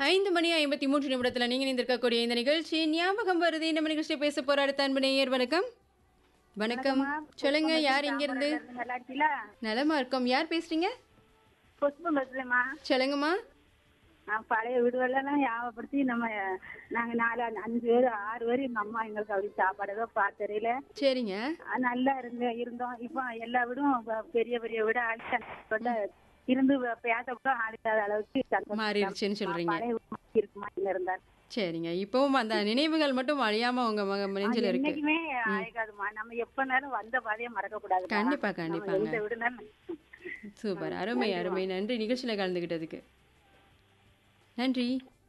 ஐந்து மணி ஐம்பத்தி மூன்று நிமிடத்தில் நீங்கள் நிந்திருக்கக்கூடிய இந்த நிகழ்ச்சி ஞாபகம் வருது நம்ம நிகழ்ச்சியை பேச போற அடுத்த அன்பு நேயர் வணக்கம் வணக்கம் சொல்லுங்க யார் இங்கிருந்து நல்லா இருக்கீங்களா நலமா இருக்கோம் யார் பேசுறீங்க புஷ்பம் பேசுறேம்மா சொல்லுங்கம்மா நான் பழைய வீடுகளெல்லாம் ஞாபகப்படுத்தி நம்ம நாங்க நாலு அஞ்சு பேர் ஆறு பேர் எங்க அம்மா எங்களுக்கு அப்படி சாப்பாடு ஏதோ பார்த்தறையில சரிங்க நல்லா இருந்த இருந்தோம் இப்போ எல்லா வீடும் ப- பெரிய பெரிய வீடு ஆளுக்கு இருந்து வ- பேச கூட ஆளுக்காத அளவுக்கு சந்தோஷம். மாறிடுச்சுன்னு சொல்றீங்க பழைய வீடு மாதிரி இருக்குமா இங்க இருந்தார் சரிங்க இப்பவும் அந்த நினைவுகள் மட்டும் அழியாம உங்க மக நெஞ்சில் இருக்கு என்னைக்குமே ஆகாதுமா நம்ம எப்ப நேரம் வந்த பாதையை மறக்க கூடாது கண்டிப்பா கண்டிப்பாங்க எந்த வீடுனாலும் சூப்பர் அருமை அருமை நன்றி நிகழ்ச்சியில கலந்துகிட்டதுக்கு நன்றி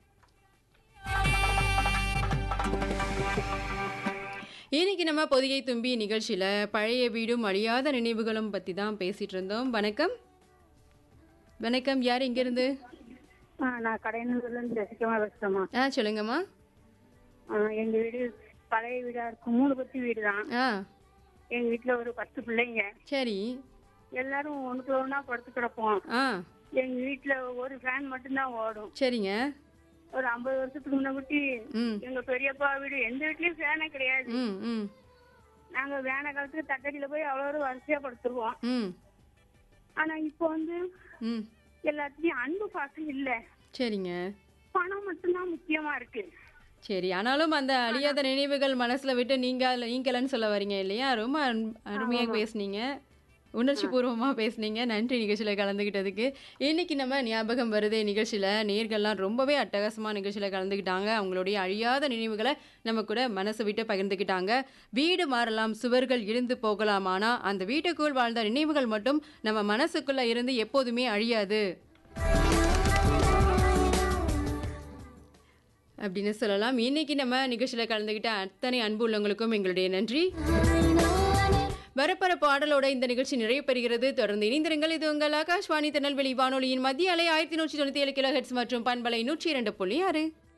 இன்னைக்கு நம்ம பொதிகை தும்பி நிகழ்ச்சியில பழைய வீடும் அழியாத நினைவுகளும் பத்தி தான் பேசிட்டு இருந்தோம் வணக்கம் வணக்கம் யார் இங்கிருந்து ஆ, நான் கடையனூர்ல இருந்து ஜெசிகமா பேசுறேம்மா ஆ சொல்லுங்கம்மா ஆ, எங்க வீடு பழைய வீடா இருக்கும் மூணு பத்தி வீடு தான் ஆ எங்க வீட்டுல ஒரு பத்து பிள்ளைங்க சரி எல்லாரும் ஒண்ணுக்குள்ள ஒண்ணா படுத்து கிடப்போம் ஆ எங்க வீட்டுல ஒரு ஃபேன் மட்டும்தான் ஓடும் சரிங்க ஒரு ஐம்பது வருஷத்துக்கு முன்னாடி ம் எங்க பெரியப்பா வீடு எந்த வீட்லயும் ஃபேனே கிடையாது ம் ம் நாங்க வேன காலத்துக்கு தட்டடியில போய் அவ்வளோ வரிசையா படுத்துருவோம் ம் ஆனா இப்போ வந்து ம் எல்லாத்துலயும் அன்பு பாசம் இல்ல சரிங்க பணம் மட்டும்தான் முக்கியமா இருக்கு சரி ஆனாலும் அந்த அழியாத நினைவுகள் மனசுல விட்டு நீங்க நீங்கலன்னு சொல்ல வரீங்க இல்லையா ரொம்ப அன்- அருமையா பேசுனீங்க உணர்ச்சி பூர்வமா பேசுனீங்க நன்றி நிகழ்ச்சியில கலந்துக்கிட்டதுக்கு இன்னைக்கு நம்ம ஞாபகம் வருதே நிகழ்ச்சியில நேர்கள்லாம் ரொம்பவே அட்டகாசமா நிகழ்ச்சியில கலந்துக்கிட்டாங்க அவங்களுடைய அழியாத நினைவுகளை நம்ம கூட மனசு விட்டு பகிர்ந்துக்கிட்டாங்க வீடு மாறலாம் சுவர்கள் இடிந்து போகலாம் ஆனா அந்த வீட்டுக்குள் வாழ்ந்த நினைவுகள் மட்டும் நம்ம மனசுக்குள்ள இருந்து எப்போதுமே அழியாது அப்படின்னு சொல்லலாம் இன்னைக்கு நம்ம நிகழ்ச்சியில் கலந்துக்கிட்ட அத்தனை அன்பு உள்ளவங்களுக்கும் எங்களுடைய நன்றி வரப்பர பாடலோட இந்த நிகழ்ச்சி நிறைவு பெறுகிறது தொடர்ந்து இணைந்திருங்கள் இது உங்கள் ஆகாஷ்வாணி திருநெல்வேலி வானொலியின் மத்திய அலை ஆயிரத்தி நூற்றி தொண்ணூற்றி ஏழு கிலோ ஹெட்ஸ் மற்றும் பண்பலை நூற்றி இரண்டு புள்ளி ஆறு